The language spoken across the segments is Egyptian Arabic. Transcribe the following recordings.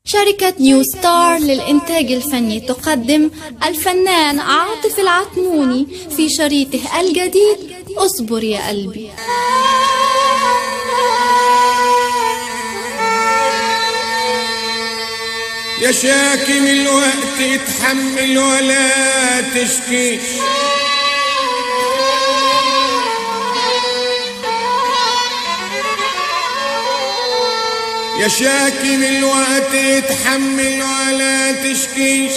شركة نيو ستار للإنتاج الفني تقدم الفنان عاطف العتموني في شريطه الجديد اصبر يا قلبي يا شاكي من الوقت اتحمل ولا تشكيش يا شاكي من الوقت اتحمل ولا تشكيش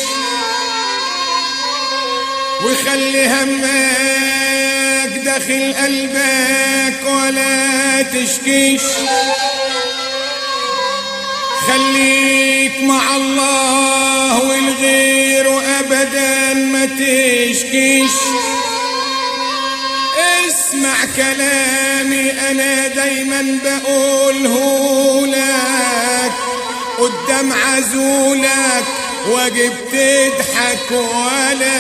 وخلي همك داخل قلبك ولا تشكيش خليك مع الله والغير ابدا ما تشكيش اسمع كلامي انا دايما بقوله لك قدام عزولك واجب تضحك ولا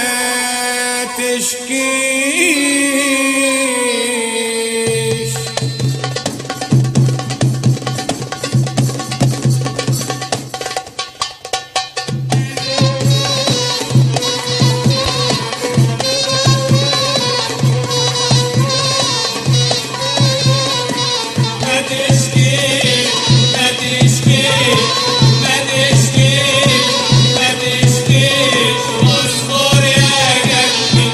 تشكيش ما تشكي ما تشكي ما تشكي ما تشكي واصبر يا قلبي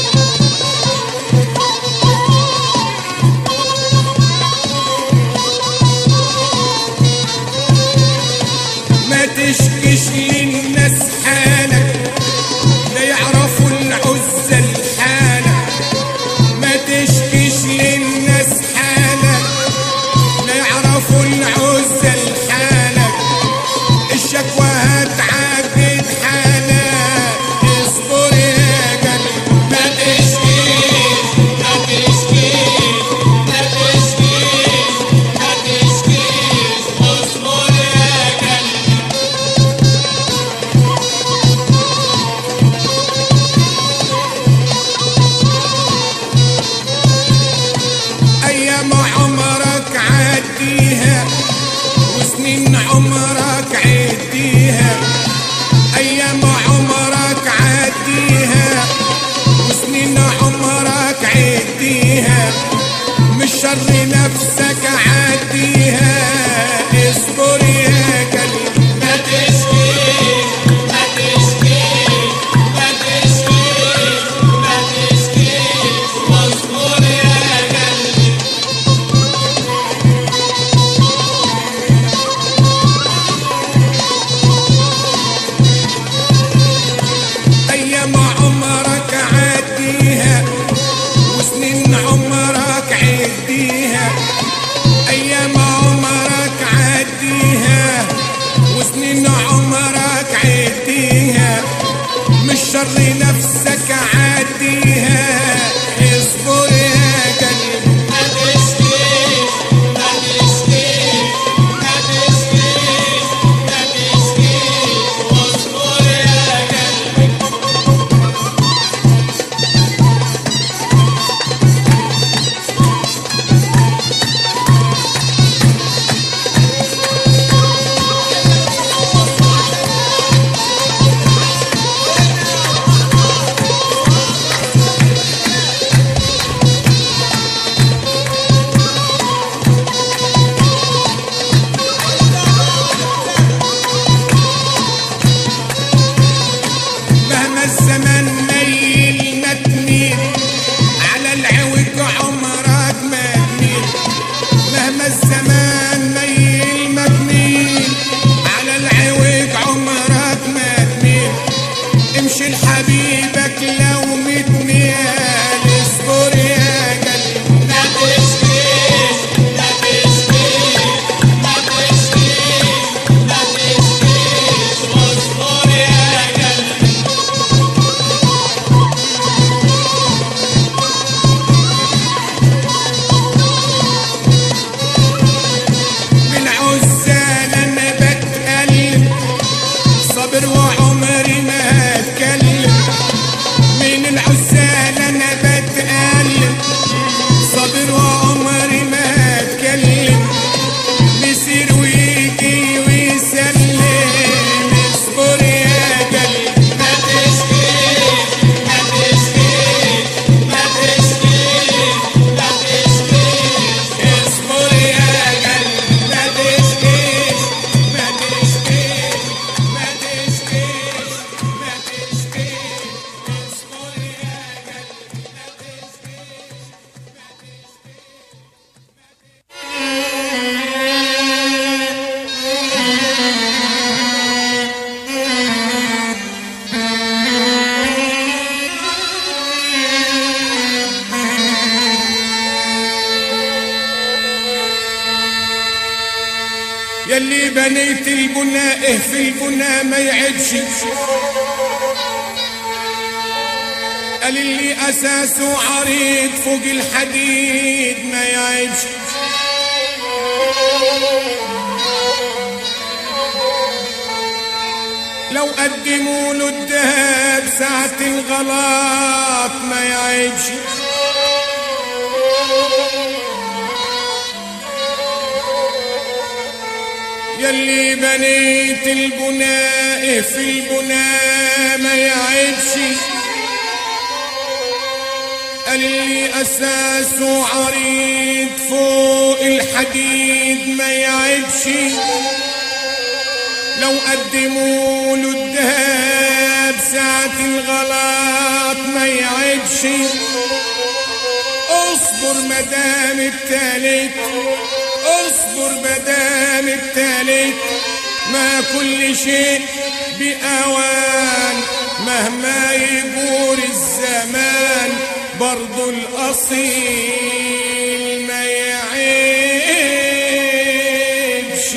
ما تشكيش للناس حالك لا يعرفوا العزة الحالة ما تشكيش للناس حالك لا يعرفوا العزة الحالة الشكوى هتعدد حالك اصبر يا قلبي ما تشكي ما تشكي ما تشكي ما تشكي واصبر يا قلبي ايام عمرك عديها وسنين عمرك عديها ايام عمرك عديها وسنين عمرك عديها مش شر نفسك عديها اصبر يا قلبي ما تشكي ما تشكي ما تشكي ما تشكي واصبر يا قلبي ايام عمرك عديها وسنين عمرك عديها ايام عمرك عديها وسنين عمرك عديها مش شر نفسك عديها اصبر يا قلبي ما تشكي ما تشكي ما تشكي ما تشكي واصبر يا قلبي يلي بنيت البناء إيه في البناء ما يعدش قال اللي أساسه عريض فوق الحديد ما يعدش لو قدموا له الدهب ساعة الغلط ما يعيش يلي بنيت البناء في البناء ما يعيش قال اللي أساسه عريض فوق الحديد ما يعيش لو قدموا له الدهب ساعة الغلط ما يعيبش اصبر مدام التالت اصبر مدام التالت ما كل شيء بأوان مهما يجور الزمان برضو الأصيل ما يعيبش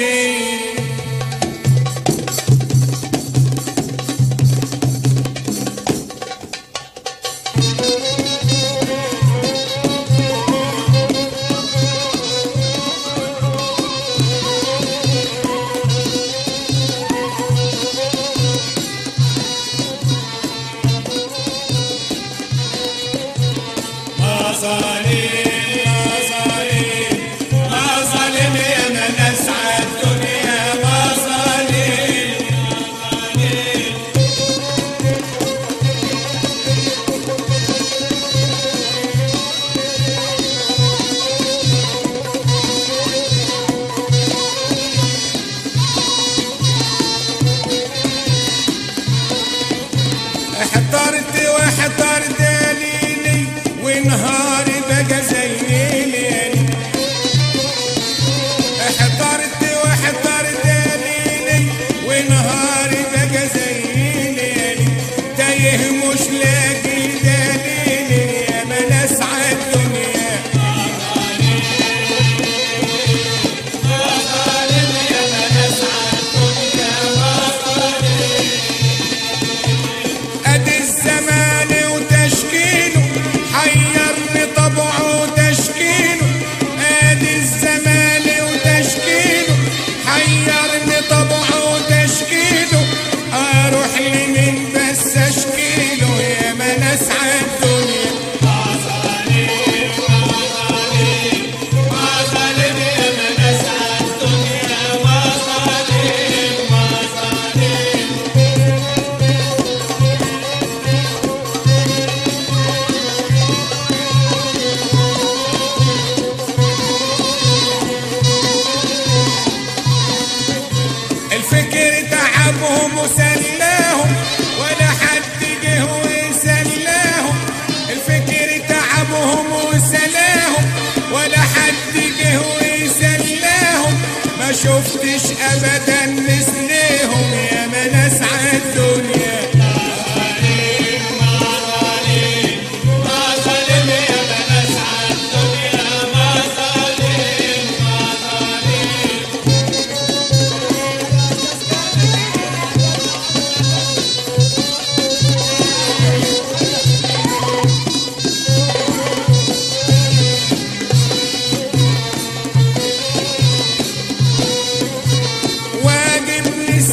ما ظالم ما ظالم ما ظالم يا من اسعى الدنيا ما ظالم احترت واحترت ليلي ونهاري بقى زي ليلي احترت واحترت ليلي ونهاري بقى زي ليلي تايه مش لاقي دليلي يا من اسعى الدنيا ادي الزمان وتشكيله حيرني طبعه وتشكيله ادي الزمان وتشكيله حيرني طبعه وتشكيله اروح لمين بس اشكيله يا من اسعى الدنيا ما ظالم يا من اسعى الدنيا ما ظالم ما ظالم الفكر تعبهم وسلاهم ولا حد جه وسلاهم الفكر تعبهم وسلاهم ولا حد جه وسلاهم ما شفتش ابدا مثلهم يا من اسعى الدنيا ما ظالم يا من اسعى الدنيا ما ظالم ما ظالم واجب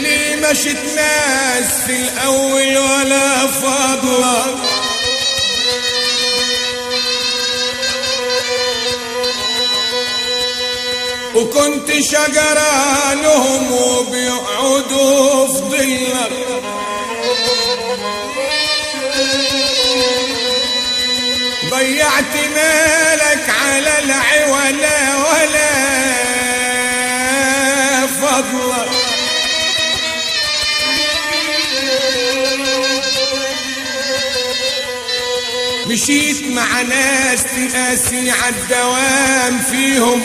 اللي مشت ناس في الأول ولا فضلة وكنت شجرة لهم وبيقعدوا في ظلك ضيعت مالك على العولا ولا فضلك مشيت مع ناس تقاسي عالدوام فيهم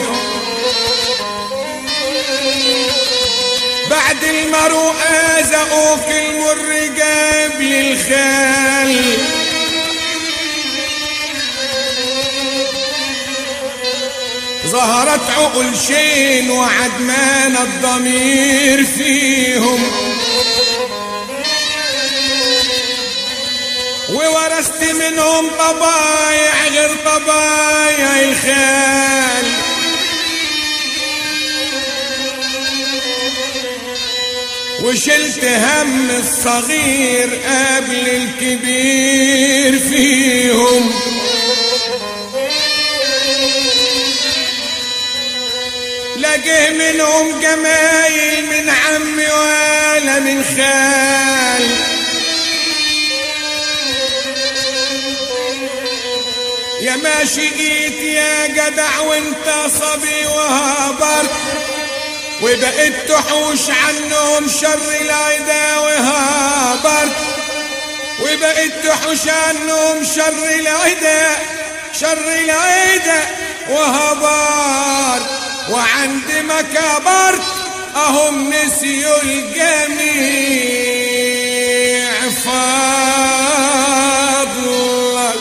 بعد المروءة زقوك المر جاب للخال ظهرت عقل شين وعدمان الضمير فيهم وورثت منهم طبايع غير طبايع الخال وشلت هم الصغير قبل الكبير فيهم لقيه منهم جمايل من عمي ولا من خال يا ما شقيت يا جدع وانت صبي وهابرت وبقيت تحوش عنهم شر العدا وهابرت وبقيت تحوش عنهم شر العدا شر العدا وهبار وعند ما كبرت اهم نسيوا الجميع فضلك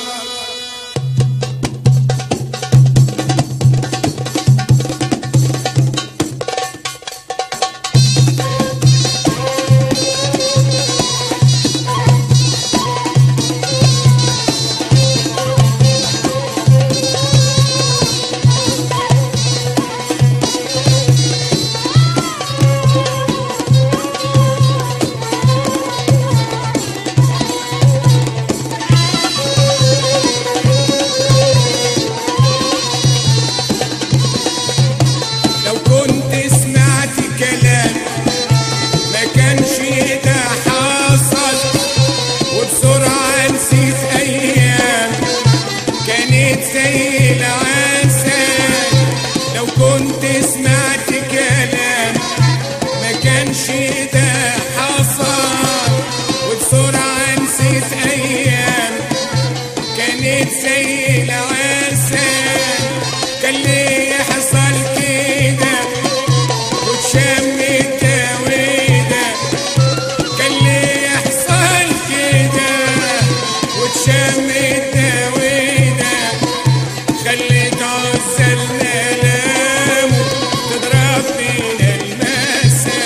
لو كنت سمعت كلام ما كانش ده حصل وبسرعة نسيت أيام كانت زي العسل لو كنت سمعت كلام ما كانش ده حصل وبسرعة نسيت أيام كانت زي العسل كان ليه يحصل كده وتشم التويدة كان ليه يحصل كده وتشم التويدة خليت عزلنا لام تضرب بينا المثل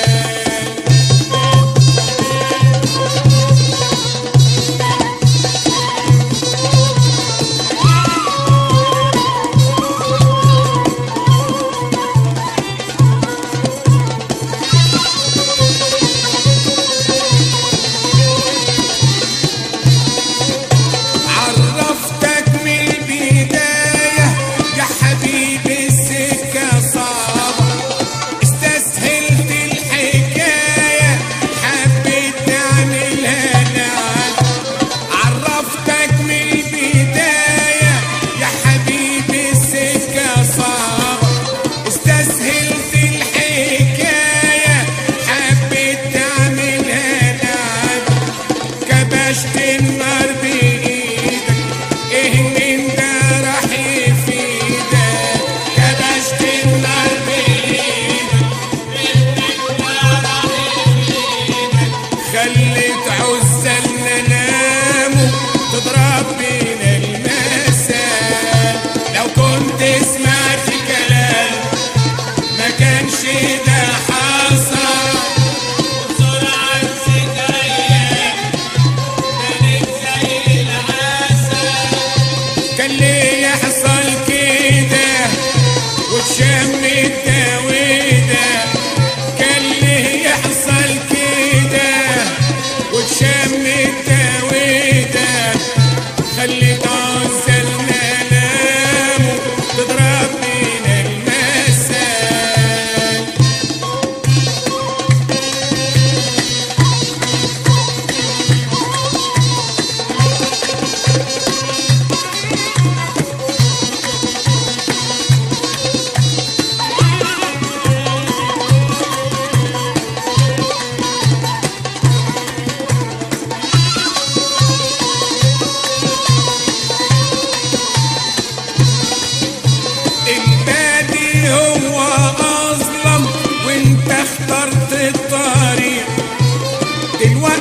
عرفتك من البداية يا حبيبي السكة صعبة استسهلت الحكاية حبيت تعملها لعب عرفتك من البداية يا حبيبي السكة صعبة استسهلت الحكاية حبيت تعملها لعب كبشت النار بإيدك إيه من ده راح يفيدك كبشت النار بإيدك خليت عزلنا ناموا تضرب بينا المثل لو كنت سمعت كلام ما كانش ده حصل بسرعة نسيت أيام كانت زي العسل كان ليه يحصل كده وتشم التويدة كان ليه يحصل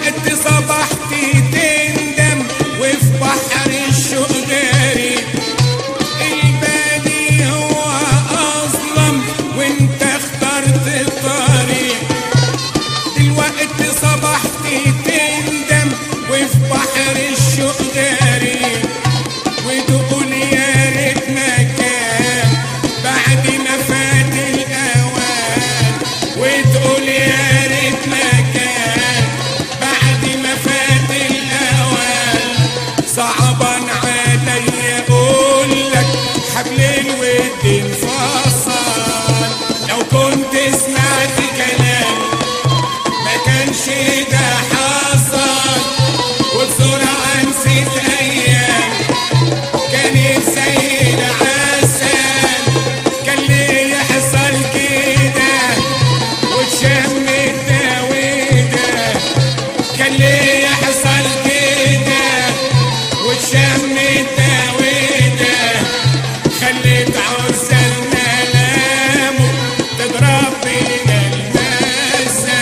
دلوقتي صبحت تندم وفي بحر الشوق غارق البادي هو اظلم وانت اخترت الطريق دلوقتي صبحت تندم وفي بحر الشوق غارق وتقول يا ريت ما كان بعد ما فات الاوان وتقول يا ريت ما كان بعد ما فات الاوان صعبا علي اقول لك حبل الود انفصل لو كنت سمعت كلامي ما كانش ده حصل وبسرعة نسيت أيام كانت زي العسل كان ليه يحصل كده وتشم الدواء كان ليه يحصل كده وتشم الدواء خليت عزلنا لامه تضرب بينا المثل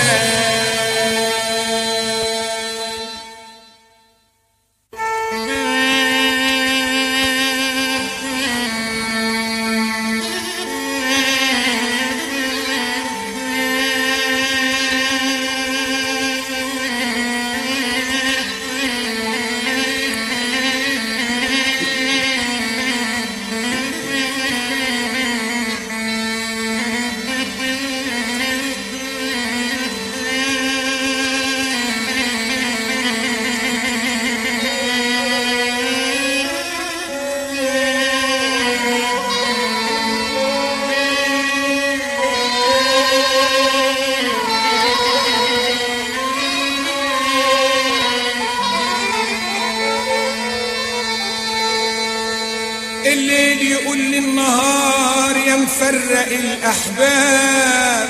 الليل يقول للنهار يا مفرق الأحباب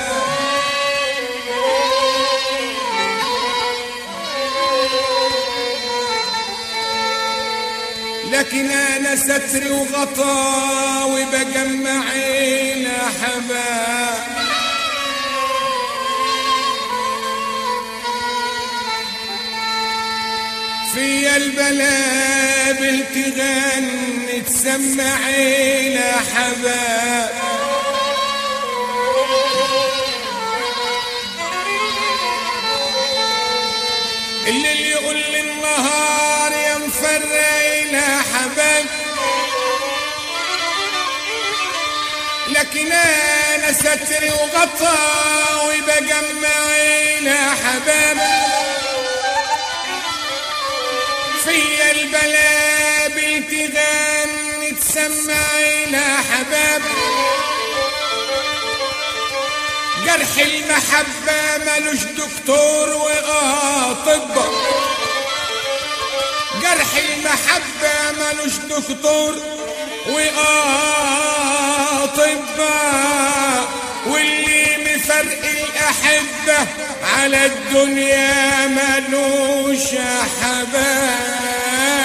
لكن أنا ستري وغطا وبجمع الأحباب في البلابل تغني تسمع إلى حباب الليل يقول للنهار يا مفرق إلى حباب لكن أنا ستري وغطا وبجمع إلى حباب في البلابل تغني تسمع إلى حباب جرح المحبة ملوش دكتور وأطباء جرح المحبة ملوش دكتور وأطباء واللي مفرق الأحبة على الدنيا ملوش حباب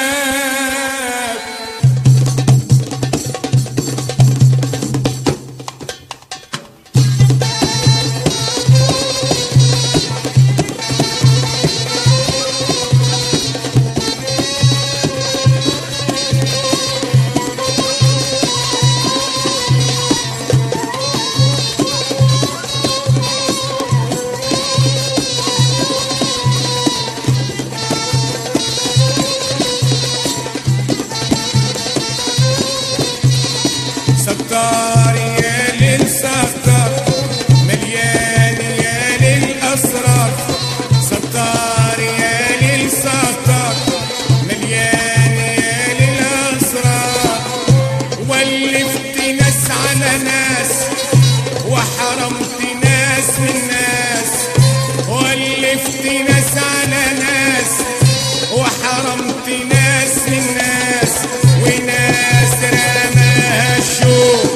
ستار يا للستار مليان يا للأسرار ستار يا للستار مليان يا للأسرار ولفت ناس على ناس وحرمت ناس من ناس ولفت ناس على ناس وحرمت ناس من ناس وناس رماها الشوق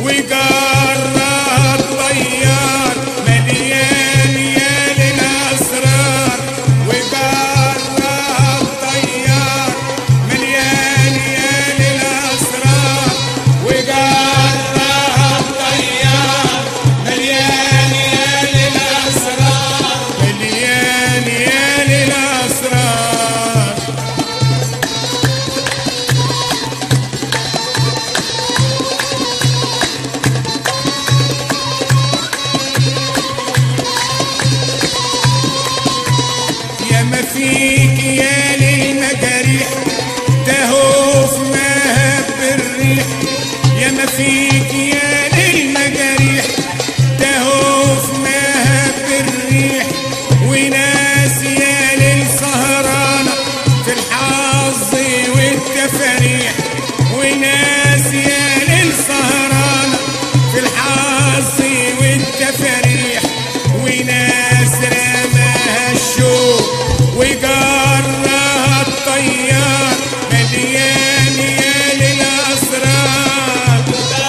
وجرى الطيار مليان يا للأسرار وجرى الطيار مليان يا للأسرار وجرى الطيار مليان يا للأسرار مليان يا للأسرار فيك يا للمجاريح تهو في مهب الريح يا ما فيك يا للمجاريح تهو في مهب الريح وناس يا للسهرانة في الحظ والتفاريح وناس يا للسهرانة في الحظ والتفاريح وناس رماها الشوق وجرها الطيار مليان يا للأسرار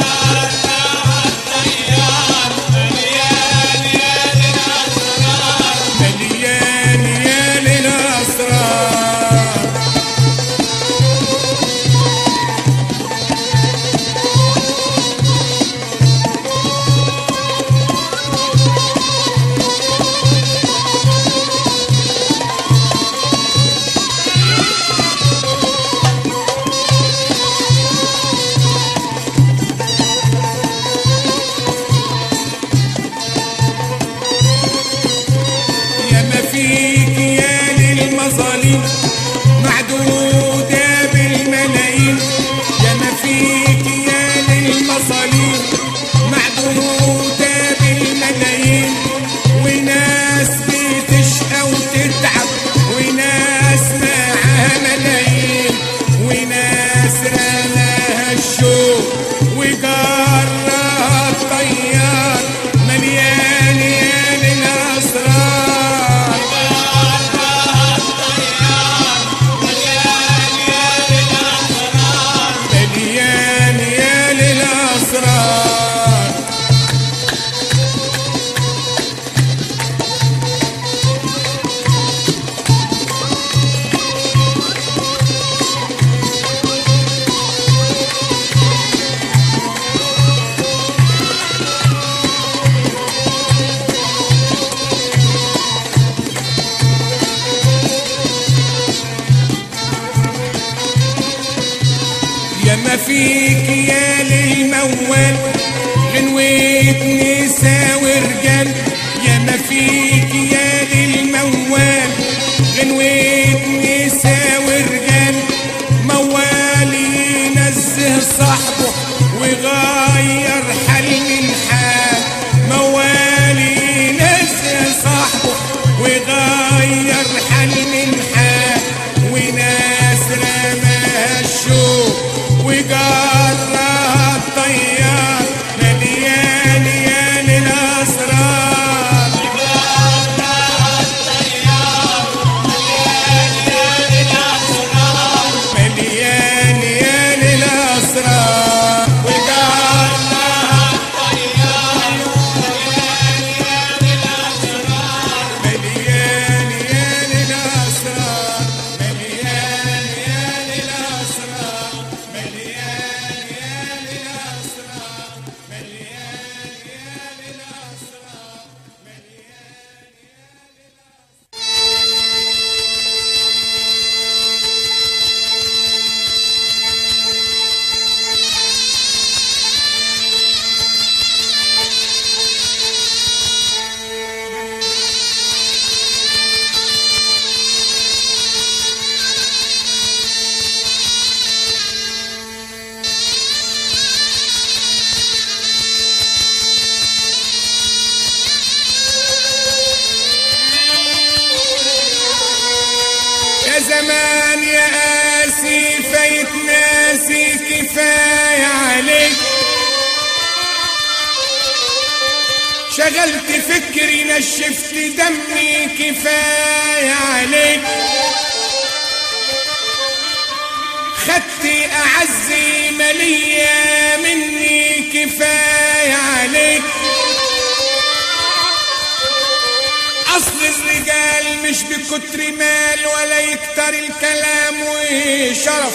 مليان يا للأسرار يا ما فيك يا للمظالم معدودة بالملايين يا ما فيك يا للمظالم معدودة بالملايين وناس بتشقى وتتعب وناس معاها ملايين وناس رماها الشوق وجرها الطيار مليان يا للأسرار مليان يا للأسرار يا ما فيك يا للموال غنوة نسا ورجال يا ما فيك يا للموال غنوة نسا ورجال موال ينزه صاحبه ويغير حل من حال موال ينزه صاحبه ويغير حل من حال وناس رماها الشوق وجرها الطيار مليان يا للأسرار مليان يا للأسرار وجرها مليان يا للأسرار مليان يا للأسرار مليان يا للأسرار مليان يا للأسرار مليان يا زمان يا قاسي فايت ناسي كفاية عليك شغلت فكري نشفت دمي كفاية عليك خدت أعزي مالية مني كفاية عليك اصل الرجال مش بكتر مال ولا يكتر الكلام وشرف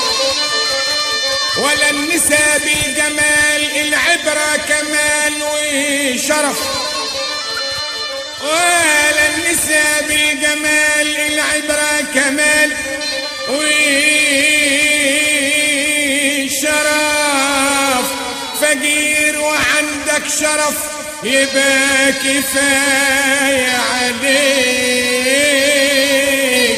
ولا النساء بالجمال العبرة كمال وشرف ولا النساء بالجمال العبرة كمال وشرف فقير وعندك شرف يبقى كفاية عليك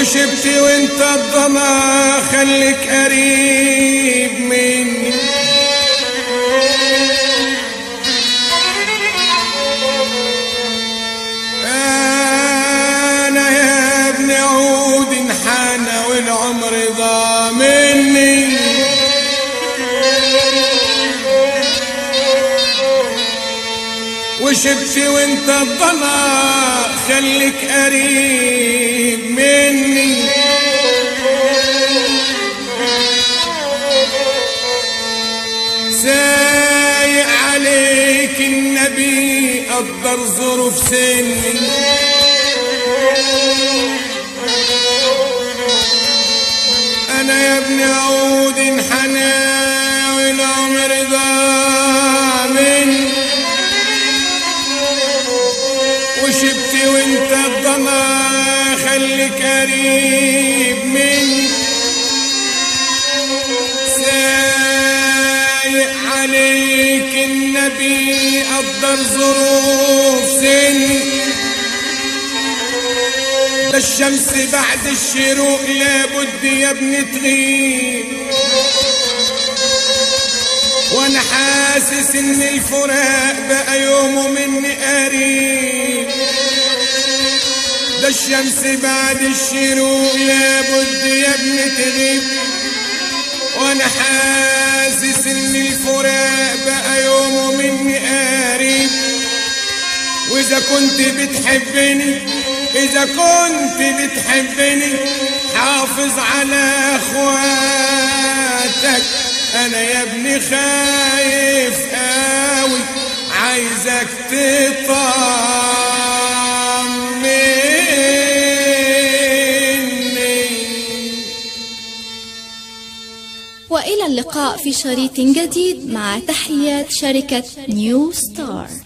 وشبت وانت الضنا خليك قريب مني انا يا ابن عود انحنى والعمر ضاع مني وشبت وانت الضنا خليك قريب مني سايق عليك النبي قدر ظروف سني انا يا ابن عود انحنى والعمر ضاع مني وشبت وانت الضنا خليك قريب مني سايق عليك النبي قدر ظروف سني ده الشمس بعد الشروق لابد يا ابني تغيب وانا حاسس ان الفراق بقى يومه مني قريب ده الشمس بعد الشروق لابد يا ابني تغيب وانا حاسس ان الفراق بقى يومه مني قريب واذا كنت بتحبني اذا كنت بتحبني حافظ على اخواتك انا يا ابني خايف قوي عايزك تطمني وإلى اللقاء في شريط جديد مع تحيات شركة نيو ستار